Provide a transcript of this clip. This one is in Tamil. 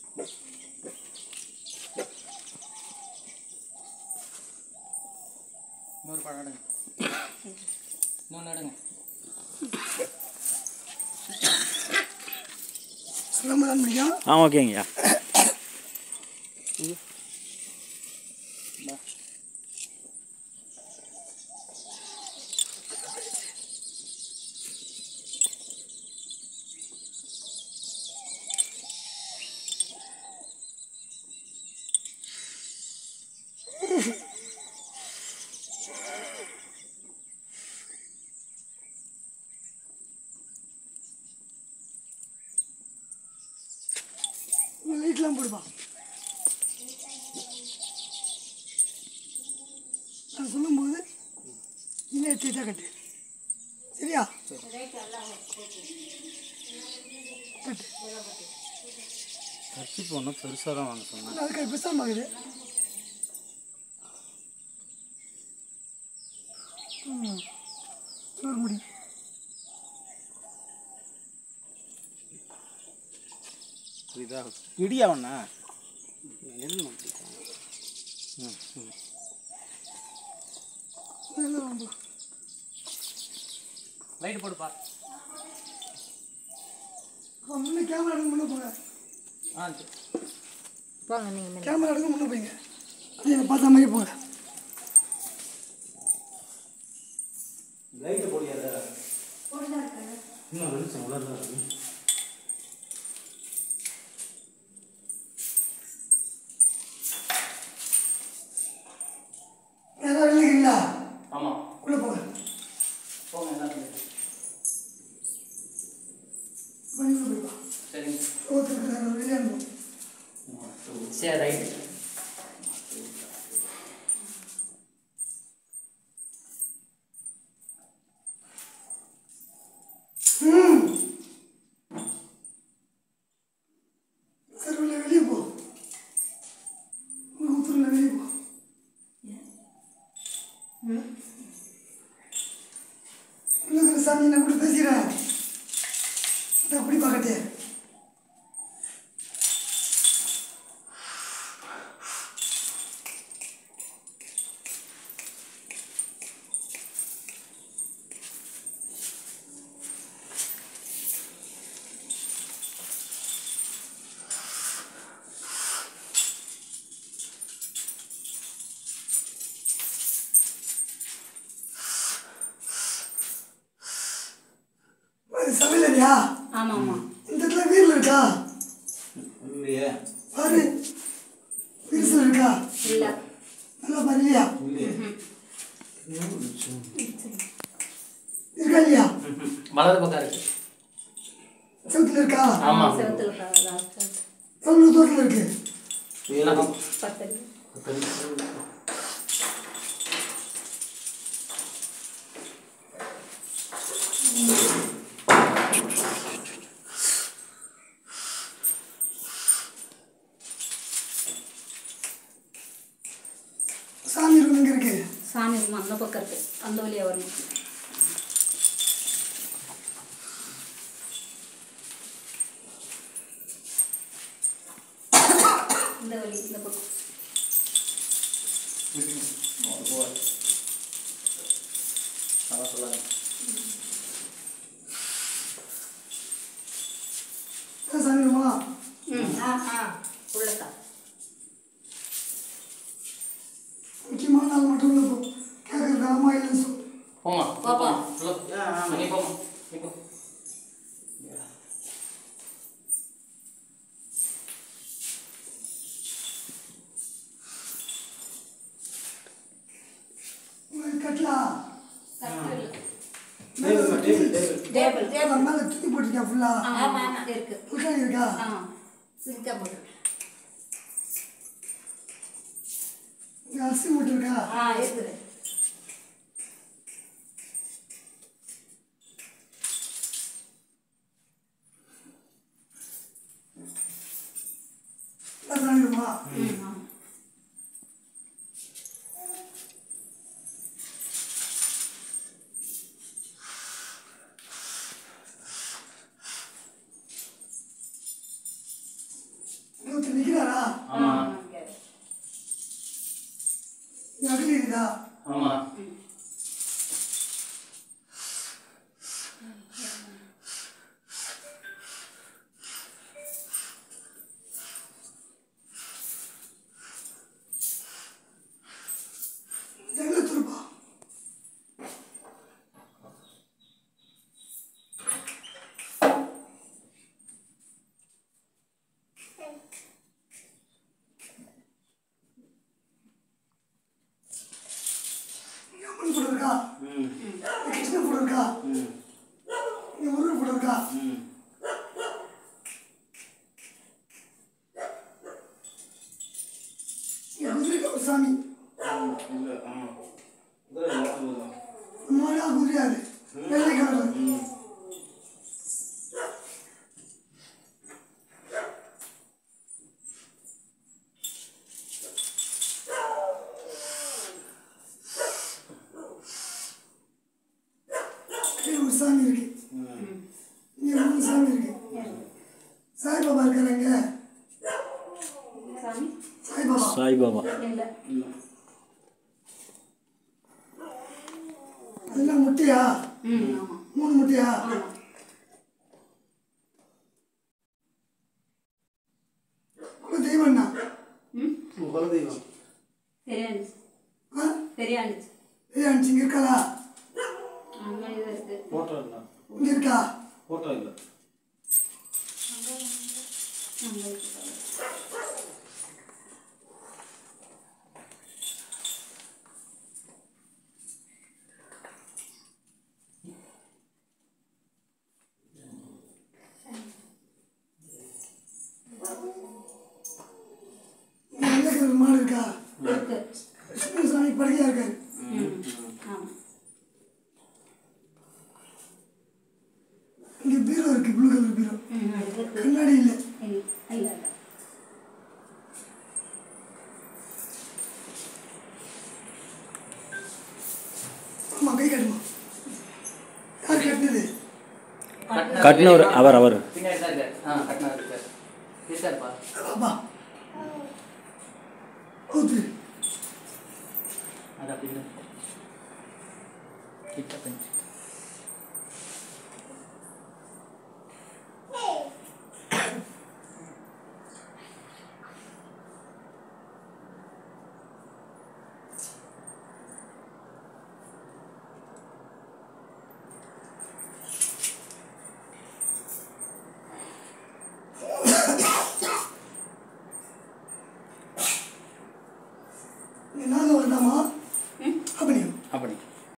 இன்னொரு பழம் எடுங்க இன்னொன்று எடுங்க சொல்லாம தான் முடியும் ஆ ஓகேங்கய்யா லைட்லாம் போடுப்பா நான் சொல்லும்போது இல்லை டைட்டாக கட்டு சரியா கட்டு கட்சி போனால் பெருசாக தான் வாங்க சொன்னேன் அதுக்கு பெருசாக ஆகுது ம் இன்னொரு முடி புரியுதா இடியா ஒண்ணா எழுதணும் ம் ம் நல்லா வாம்பு. லைட் போடுப்பா அவன் முன்ன கேமரா எடுக்க முன்னே போங்க ஆ சரி வாங்க நீங்கள் கேமரா எடுக்க முன்னே போய்ங்க அது என்னை பார்த்த மாதிரி போங்க லைட்டு போடியாதா இன்னும் வெளிச்சம் உலர்தான் இருக்கு யாராவது இல்லைங்களா ஆமாம் உள்ளே போங்க போங்க எல்லாத்தையும் வெளியில் போய்ப்பா சரிங்க ஒருத்தருக்கு வெளியே அனுப்பும் சரி ரைட்டு ம் சரி உள்ள வெளியே போ ஊத்துல வெளியே போ உள்ள இருக்கிற சாமி நான் கூட பேசுகிறேன் நான் அப்படி பார்க்கட்டே சமையல் இல்லையா ஆமாம் ஆமாம் இந்த இடத்துல வீரில் இருக்கா இல்லையே பாரு விரிசல் இருக்கா இல்லை நல்லா பாரு இல்லையா இல்லையே இருக்கா இல்லையா வலது பக்கம் இருக்கு செவத்துல இருக்கா ஆமாம் செவத்தில் லாஸ்ட் எவ்வளோ தூரத்தில் இருக்கு இதெல்லாம் பத்தடி சாமி ரூம் இங்கே இருக்கு சாமி ரூம் அந்த பக்கம் இருக்கு அந்த வழியாக வரணும் இந்த வழி இந்த பக்கம் அதான் சொல்லாங்க அதான் சாமி ரூமா ம் ஆ ஆ உள்ளக்கா முக்கியமான நாள் மட்டும் உள்ள போ கேட்குறது ஆமா இல்லைன்னு சொல்லு போமா பாப்பா. உள்ள நீ போமா நீ போ உங்களுக்கு கட்டலாம் டேபிள் டேபிள் அது மேலே தூக்கி போட்டிருக்கா ஃபுல்லா ஆமாம் ஆமாம் இருக்கு உட்காந்து இருக்கா ஆ சிங்கா போட்டு இங்கே அரிசி மூட்டை இருக்கா ஆ இருக்குது அதான் சாமி ரூமா ம் ஆமாம் இன்னொரு ஒருத்தர் நிற்கிறாரா ஆமா இங்கே அகலி இருக்குதா ஆமா எங்கே துருப்பா இங்க அம்மன் படம் இருக்கா ம் இங்க கிருஷ்ணன் படம் இருக்கா ம் இங்க முருகன் படம் இருக்கா ம் இங்க குதிரைக்கு ஒரு சாமி இல்ல ஆமா குதிரை ஓட்டுவது மாடா குதிரையாது வெள்ளை கலர் ம் கீழே ஒரு சாமி இருக்கு ம் இங்க மூணு சாமி இருக்கு சாய்பாபா இருக்காருங்க சாமி சாய்பாபா சாய்பாபா இல்லை இல்ல அதெல்லாம் முட்டையா ம் ஆமாம் மூணு முட்டையா ஆமாம் உங்க தெய்வம்னா ம் உங்க குலதெய்வம் தெரியாண்டுச்சு ஆ தெரியாண்டுச்சு ஏன் இங்க இருக்காளா அங்கே இது இருக்கு போட்டோ இல்ல இங்க இருக்கா போட்டோ இல்ல அங்கே இருக்கு இங்க வெள்ளை கலர் மாடு இருக்கா இருக்கு கிருஷ்ண சாமி படுக்கையா இருக்காரு ம் ஆமாம் இங்க பீரோ இருக்கு ப்ளூ கலர் பீரோ ம் அது இருக்கு கண்ணாடி இல்லை இல்லை இல்லை இல்லை ஆமா கை காட்டுமா யார் கட்டினது கட்டினவர் அவர் அவர் பின்னாடி தான் இருக்காரு ஆ கட்டினா இருக்காரு இருக்காருப்பா அப்பா ஓத்து அது அப்படி இல்லை கிட்ட பெஞ்சு இங்க நாலு